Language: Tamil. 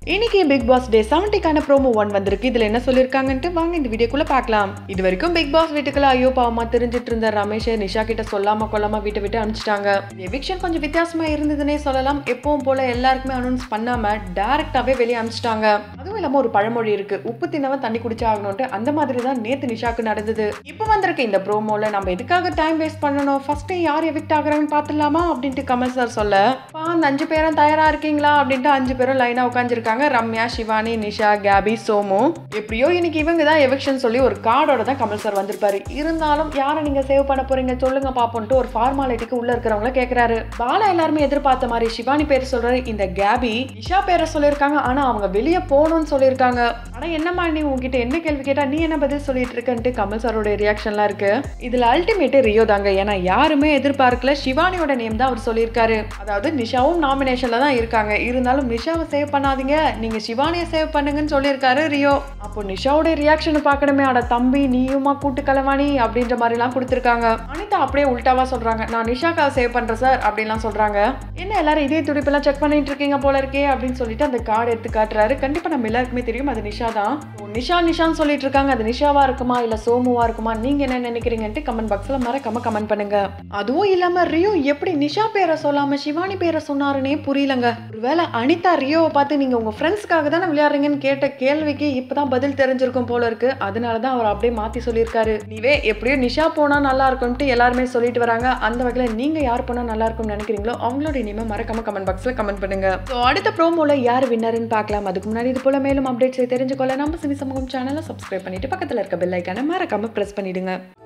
இன்னைக்கு பிக் பாஸ் டே செவன்ட்டிக்கான ப்ரோமோ ஒன் வந்திருக்கு இதுல என்ன சொல்லியிருக்காங்கன்ட்டு வாங்க இந்த வீடியோக்குள்ள பார்க்கலாம் இது வரைக்கும் பிக் பாஸ் வீட்டுக்குள்ள ஐயோ பாவமா தெரிஞ்சிட்டு இருந்த ரமேஷ் நிஷா கிட்ட சொல்லாம கொள்ளாம வீட்டை விட்டு அனுப்பிச்சிட்டாங்க எவிக்ஷன் கொஞ்சம் வித்தியாசமா இருந்ததுன்னே சொல்லலாம் எப்பவும் போல எல்லாருக்குமே அனௌன்ஸ் பண்ணாம டைரக்டாவே வெளியே அனுப்பிச்சிட்டாங்க அதுவும் இல்லாம ஒரு பழமொழி இருக்கு உப்பு தின்னவன் தண்ணி குடிச்சா ஆகணும்ட்டு அந்த மாதிரி தான் நேத்து நிஷாக்கு நடந்தது இப்போ வந்திருக்க இந்த ப்ரோமோல நம்ம எதுக்காக டைம் வேஸ்ட் பண்ணணும் ஃபர்ஸ்ட் யார் எவிக்ட் ஆகுறாங்கன்னு பார்த்துடலாமா அப்படின்ட்டு கமல் சார் சொல்ல "பா, அந்த அஞ்சு பேரும் தயாரா இருக்கீங்களா அப்படின்ட்டு அஞ்சு பேரும் லைனா உட்காந்துருக்காங்க ரம்யா சிவானி நிஷா கேபி சோமு எப்படியோ இன்னைக்கு இவங்க தான் எவிக்ஷன் சொல்லி ஒரு கார்டோட தான் கமல் சார் வந்திருப்பாரு இருந்தாலும் யாரை நீங்க சேவ் பண்ண போறீங்க சொல்லுங்க பாப்போன்ட்டு ஒரு ஃபார்மாலிட்டிக்கு உள்ள இருக்கிறவங்கள கேக்குறாரு பாலா எல்லாருமே எதிர்பார்த்த மாதிரி சிவானி பேர் சொல்றாரு இந்த கேபி நிஷா பேரை சொல்லியிருக்காங்க ஆனா அவங்க வெளியே போகணும்னு சொல்லியிருக்காங்க ஆனா என்னம்மா நீ உங்ககிட்ட என்ன கேள்வி கேட்டா நீ என்ன பதில் சொல்லிட்டு இருக்கன்ட்டு கமல் சாரோட ரியாக்ஷன்லாம் இருக்கு இதுல அல்டிமேட் ரியோ தாங்க ஏன்னா யாருமே எதிர்பார்க்கல சிவானியோட நேம் தான் அவர் சொல்லியிருக்காரு அதாவது நிஷாவும் நாமினேஷன்ல தான் இருக்காங்க இருந்தாலும் நிஷாவை சேவ் பண்ணாதீங்க நீங்க சிவானியை சேவ் பண்ணுங்கன்னு சொல்லியிருக்காரு ரியோ அப்போ நிஷாவோட ரியாக்ஷன் பார்க்கணுமே அட தம்பி நீயுமா கூட்டு கலவாணி அப்படின்ற மாதிரிலாம் கொடுத்துருக்காங்க அனிதா அப்படியே உல்டாவா சொல்றாங்க நான் நிஷாக்காவை சேவ் பண்றேன் சார் அப்படின்லாம் சொல்றாங்க என்ன எல்லாரும் இதே துடிப்பெல்லாம் செக் பண்ணிட்டு இருக்கீங்க போல இருக்கே அப்படின்னு சொல்லிட்டு அந்த கார்டு எடுத்து காட்டுறாரு கண்டிப்பா நம்ம எல்லாருக்குமே தெரியும் அது நிஷா தான் ஓ, நிஷா நிஷான்னு சொல்லிட்டு இருக்காங்க அது நிஷாவா இருக்குமா இல்ல சோமுவா இருக்குமா நீங்க என்ன நினைக்கிறீங்கன்ட்டு கமெண்ட் பாக்ஸ்ல மறக்காம கமெண்ட் பண்ணுங்க அதுவும் இல்லாம ரியோ எப்படி நிஷா பேரை சொல்லாம சிவானி பேரை சொன்னாருன்னே புரியலங்க ஒருவேளை அனிதா ரியோவை பார்த்து நீங்க உங்க ஃப்ரெண்ட்ஸ்க்காக தானே விளையாடுறீங்கன்னு கேட்ட கேள்விக்கு இப்பதான் பதில் தெரிஞ்சிருக்கும் போல இருக்கு அதனால தான் அவர் அப்படியே மாத்தி சொல்லியிருக்காரு நீவே எப்படியோ நிஷா போனா நல்லா இருக்கும்ட்டு எல்லாருமே சொல்லிட்டு வராங்க அந்த வகையில நீங்க யார் போனா நல்லா இருக்கும்னு நினைக்கிறீங்களோ அவங்களோட இனிமே மறக்காம கமெண்ட் பாக்ஸ்ல கமெண்ட் பண்ணுங்க ஸோ அடுத்த ப்ரோமோல யார் வின்னர்னு பார்க்கலாம் அதுக்கு முன்னாடி இது போல மேலும் அப்டேட்ஸை தெரிஞ்சுக்கொள்ள நம்ம சினி சமூகம் சேனலை சப்ஸ்கிரைப் பண்ணிட்டு பக்கத்துல இருக்க பெல் ஐக்கானை மறக்காம பிரஸ் பண்ணிடுங்க